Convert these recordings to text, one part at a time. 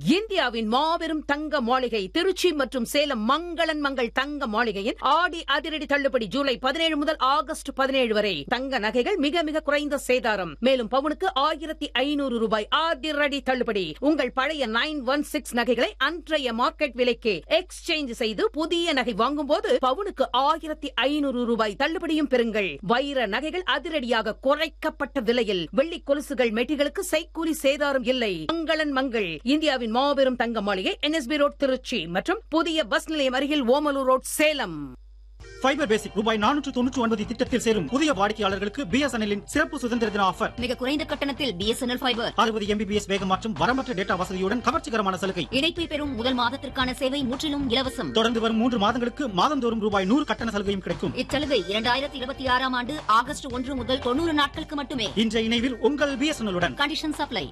இந்தியாவின் மாபெரும் தங்க மாளிகை திருச்சி மற்றும் சேலம் மங்களன் மங்கள் தங்க மாளிகையின் ஆடி அதிரடி தள்ளுபடி ஜூலை பதினேழு முதல் ஆகஸ்ட் பதினேழு வரை தங்க நகைகள் மிக மிக குறைந்த சேதாரம் மேலும் பவுனுக்கு ஆயிரத்தி ஐநூறு ரூபாய் அதிரடி தள்ளுபடி உங்கள் பழைய நைன் ஒன் சிக்ஸ் நகைகளை அன்றைய மார்க்கெட் விலைக்கு எக்ஸ்சேஞ்ச் செய்து புதிய நகை வாங்கும்போது பவுனுக்கு ஆயிரத்தி ஐநூறு ரூபாய் தள்ளுபடியும் பெறுங்கள் வைர நகைகள் அதிரடியாக குறைக்கப்பட்ட விலையில் வெள்ளி கொலுசுகள் மெட்டிகளுக்கு செய்கூலி சேதாரம் இல்லை மங்களன் மங்கள் இந்தியாவின் மாபெரும் தங்க மாளிகை என்எஸ்பி ரோட் திருச்சி மற்றும் புதிய பஸ் நிலையம் அருகில் Omalur road Salem fibre basic ரூபாய் நானூற்று தொண்ணூற்று ஒன்பது திட்டத்தில் சேரும் புதிய வாடிக்கையாளர்களுக்கு பிஎஸ்என்எல்லின் சிறப்பு சுதந்திர தின ஆஃபர் மிக குறைந்த கட்டணத்தில் பிஎஸ்என்எல் ஃபைபர் அறுபது எம்பிபிஎஸ் வேகம் மற்றும் வரம்பற்ற டேட்டா வசதியுடன் கவர்ச்சிகரமான சலுகை இணைப்பை பெறும் முதல் மாதத்திற்கான சேவை முற்றிலும் இலவசம் தொடர்ந்து வரும் மூன்று மாதங்களுக்கு மாதந்தோறும் ரூபாய் நூறு கட்டண சலுகையும் கிடைக்கும் இச்சலுகை இரண்டாயிரத்தி இருபத்தி ஆறாம் ஆண்டு ஆகஸ்ட் ஒன்று முதல் தொண்ணூறு நாட்களுக்கு மட்டுமே இன்றைய இணைவில் உங்கள் பிஎஸ்என்எல்லுடன் condition supply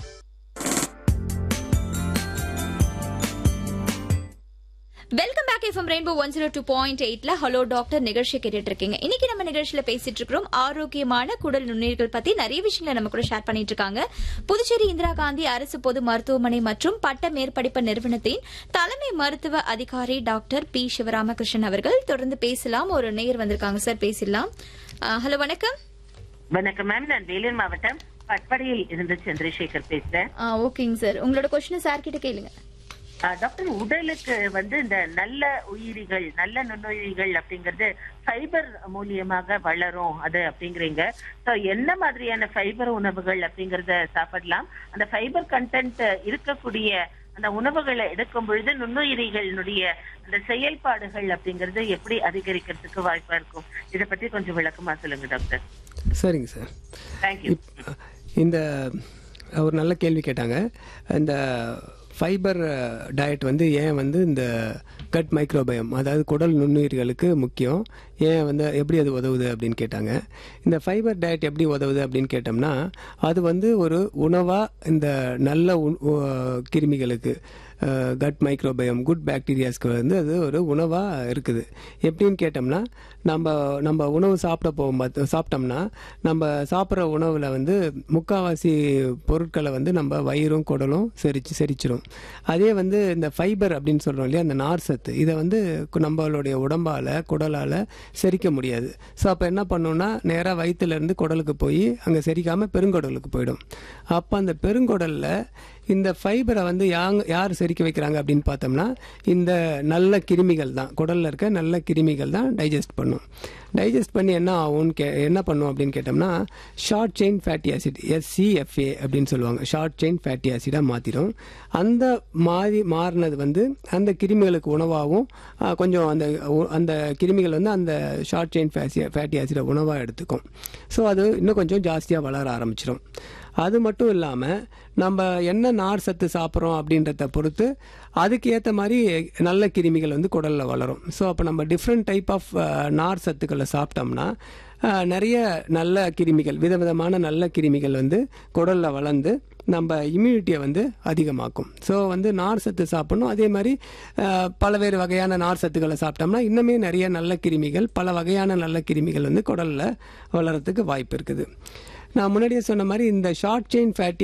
welcome back FM rainbow one zero two point எயிட்ல ஹலோ டாக்டர் நிகழ்ச்சி கேட்டுட்டு இருக்கீங்க இன்னைக்கு நம்ம நிகழ்ச்சியில பேசிட்டு இருக்கிறோம் ஆரோக்கியமான குடல் நுண்ணுயிர்கள் பத்தி நிறைய விஷயங்களை நம்ம கூட ஷேர் பண்ணிட்டு இருக்காங்க புதுச்சேரி இந்திரா காந்தி அரசு பொது மருத்துவமனை மற்றும் பட்ட மேற்படிப்பு நிறுவனத்தின் தலைமை மருத்துவ அதிகாரி டாக்டர் பி சிவராமகிருஷ்ணன் அவர்கள் தொடர்ந்து பேசலாம் ஒரு நேயர் வந்திருக்காங்க சார் பேசலாம் ஹலோ வணக்கம் வணக்கம் மேம் நான் வேலூர் மாவட்டம் பட்படையில் இருந்து சந்திரசேகர் பேசுறேன் ஓகேங்க சார் உங்களோட கொஸ்டின் சார் கிட்ட கேளுங்க ஆ, டாக்டர் உடலுக்கு வந்து இந்த நல்ல உயிரிகள் நல்ல நுண்ணுயிரிகள் அப்படிங்கறது ஃபைபர் மூலியமாக வளரும் அது அப்படிங்கிறீங்க சோ என்ன மாதிரியான ஃபைபர் உணவுகள் அப்படிங்கறத சாப்பிடலாம் அந்த ஃபைபர் கண்டென்ட் இருக்கக்கூடிய அந்த உணவுகளை எடுக்கும் பொழுது நுண்ணுயிரிகளினுடைய அந்த செயல்பாடுகள் அப்படிங்கறது எப்படி அதிகரிக்கிறதுக்கு வாய்ப்பா இருக்கும் இத பத்தி கொஞ்சம் விளக்கமா சொல்லுங்க டாக்டர் சரிங்க சார் தேங்க்யூ இப்- இந்த ஒரு நல்ல கேள்வி கேட்டாங்க இந்த ஃபைபர் டயட் வந்து ஏன் வந்து இந்த கட் மைக்ரோபயம் அதாவது குடல் நுண்ணுயிர்களுக்கு முக்கியம் ஏன் வந்து எப்படி அது உதவுது அப்படின்னு கேட்டாங்க இந்த ஃபைபர் டயட் எப்படி உதவுது அப்படின்னு கேட்டோம்னா அது வந்து ஒரு உணவாக இந்த நல்ல உண்- உ- கிருமிகளுக்கு கட் மைக்ரோபயம் குட் பாக்டீரியாஸ்க்கு வந்து அது ஒரு உணவாக இருக்குது எப்படின்னு கேட்டோம்னா நம்ம நம்ம உணவு சாப்பிட போகும்போது சாப்பிட்டோம்னா நம்ம சாப்பிட்ற உணவில் வந்து முக்காவாசி பொருட்களை வந்து நம்ம வயிறும் குடலும் செரிச்சு செரிச்சிரும் அதே வந்து இந்த ஃபைபர் அப்படின்னு சொல்கிறோம் இல்லையா அந்த நார் சத்து இதை வந்து கு- நம்மளுடைய உடம்பால் குடலால் செரிக்க முடியாது ஸோ அப்போ என்ன பண்ணோம்னா நேராக வயிற்றுலேருந்து குடலுக்கு போய் அங்கே செரிக்காமல் பெருங்குடலுக்கு போயிடும் அப்போ அந்த பெருங்குடலில் இந்த ஃபைபரை வந்து யாங் யார் செரிக்க வைக்கிறாங்க அப்படின்னு பார்த்தோம்னா இந்த நல்ல கிருமிகள் தான் குடலில் இருக்க நல்ல கிருமிகள் தான் டைஜஸ்ட் பண்ணும் டைஜஸ்ட் பண்ணி என்ன ஆகும்னு கே என்ன பண்ணும் அப்படின்னு கேட்டோம்னா short chain fatty acid SCFA அப்படின்னு சொல்லுவாங்க ஷார்ட் செயின் ஃபேட்டி ஆசிடாக மாற்றிடும் அந்த மாறி மாறினது வந்து அந்த கிருமிகளுக்கு உணவாகவும் ஆ, கொஞ்சம் அந்த உ- அந்த கிருமிகள் வந்து அந்த ஷார்ட் செயின் ஃபேசி ஃபேட்டி ஆசிடை உணவாக எடுத்துக்கும் ஸோ அது இன்னும் கொஞ்சம் ஜாஸ்தியாக வளர ஆரம்பிச்சிடும் அது மட்டும் இல்லாமல் நம்ம என்ன நார் சத்து சாப்பிட்றோம் அப்படின்றத பொறுத்து அதுக்கு ஏற்ற மாதிரி நல்ல கிருமிகள் வந்து குடலில் வளரும் ஸோ அப்போ நம்ம டிஃப்ரெண்ட் டைப் ஆஃப் நார் சத்துக்களை சாப்பிட்டோம்னா அஹ், நிறைய நல்ல கிருமிகள் விதவிதமான நல்ல கிருமிகள் வந்து குடலில் வளர்ந்து நம்ம இம்யூனிட்டியை வந்து அதிகமாக்கும் ஸோ வந்து நார் சத்து சாப்பிடணும் அதே மாதிரி அஹ், பலவேறு வகையான நார் சத்துக்களை சாப்பிட்டோம்னா இன்னுமே நிறைய நல்ல கிருமிகள் பல வகையான நல்ல கிருமிகள் வந்து குடலில் வளர்கிறதுக்கு வாய்ப்பு இருக்குது நான் முன்னாடியே சொன்ன மாதிரி இந்த ஷார்ட் செயின் ஃபேட்டி